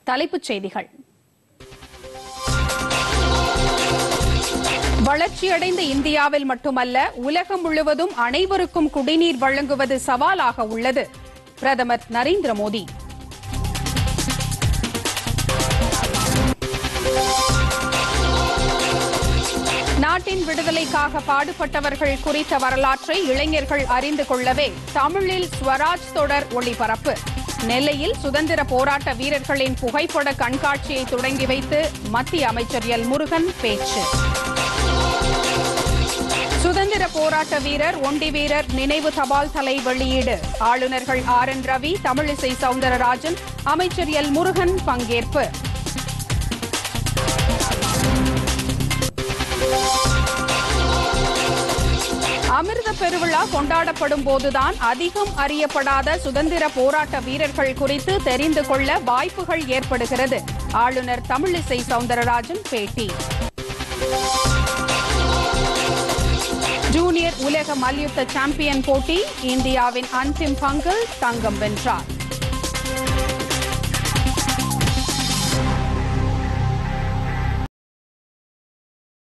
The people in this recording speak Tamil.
தலைப்புச் செய்திகள் வளர்ச்சியடைந்த இந்தியாவில் மட்டுமல்ல உலகம் முழுவதும் அனைவருக்கும் குடிநீர் வழங்குவது சவாலாக உள்ளது பிரதமர் நரேந்திர மோடி நாட்டின் விடுதலைக்காக பாடுபட்டவர்கள் குறித்த வரலாற்றை இளைஞர்கள் அறிந்து கொள்ளவே தமிழில் ஸ்வராஜ் தொடர் ஒளிபரப்பு நெல்லையில் சுதந்திர போராட்ட வீரர்களின் புகைப்பட கண்காட்சியை தொடங்கி வைத்து மத்திய அமைச்சர் எல் முருகன் பேச்சு சுதந்திர போராட்ட வீரர் ஒண்டி வீரர் நினைவு தபால் தலை வெளியீடு ஆளுநர்கள் ஆர் என் ரவி தமிழிசை சவுந்தரராஜன் அமைச்சர் எல் முருகன் பங்கேற்பு அமிர்த பெருவிழா கொண்டாடப்படும் போதுதான் அதிகம் அறியப்படாத சுதந்திர போராட்ட வீரர்கள் குறித்து தெரிந்து கொள்ள வாய்ப்புகள் ஏற்படுகிறது ஆளுநர் தமிழிசை சவுந்தரராஜன் பேட்டி ஜூனியர் உலக மல்யுத்த சாம்பியன் போட்டி இந்தியாவின் அன்டிம் பங்கல் தங்கம் வென்றார்